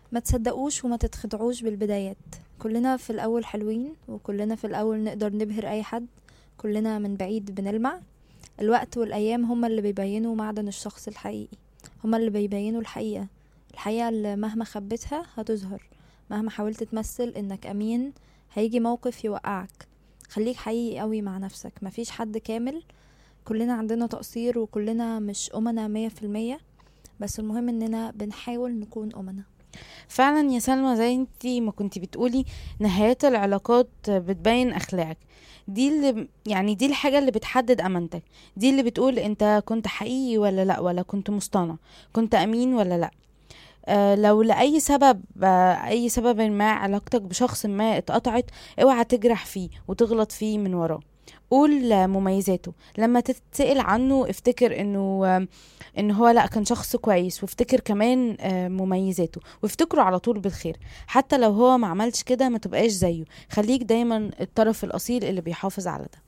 ما تصدقوش وما تتخدعوش بالبدايات كلنا في الأول حلوين وكلنا في الأول نقدر نبهر أي حد كلنا من بعيد بنلمع الوقت والأيام هما اللي بيبينوا معدن الشخص الحقيقي هما اللي بيبينوا الحقيقة الحقيقة اللي مهما خبيتها هتظهر مهما حاولت تمثل إنك أمين هيجي موقف يوقعك خليك حقيقي قوي مع نفسك مفيش حد كامل كلنا عندنا تقصير وكلنا مش أمنا مية في المية بس المهم إننا بنحاول نكون أمنا فعلا يا سلمى زي انتي ما كنتي بتقولي نهايات العلاقات بتبين اخلاقك دي اللي يعني دي الحاجة اللي بتحدد امانتك دي اللي بتقول انت كنت حقيقي ولا لا ولا كنت مصطنع كنت امين ولا لا آه لو لأي سبب آه أي سبب ما علاقتك بشخص ما اتقطعت اوعى تجرح فيه وتغلط فيه من وراه قول آه، مميزاته لما تتسأل عنه افتكر انه آه، ان هو لا كان شخص كويس وافتكر كمان آه، مميزاته وافتكره على طول بالخير حتى لو هو ما عملش كده ما تبقاش زيه خليك دايما الطرف الاصيل اللي بيحافظ على ده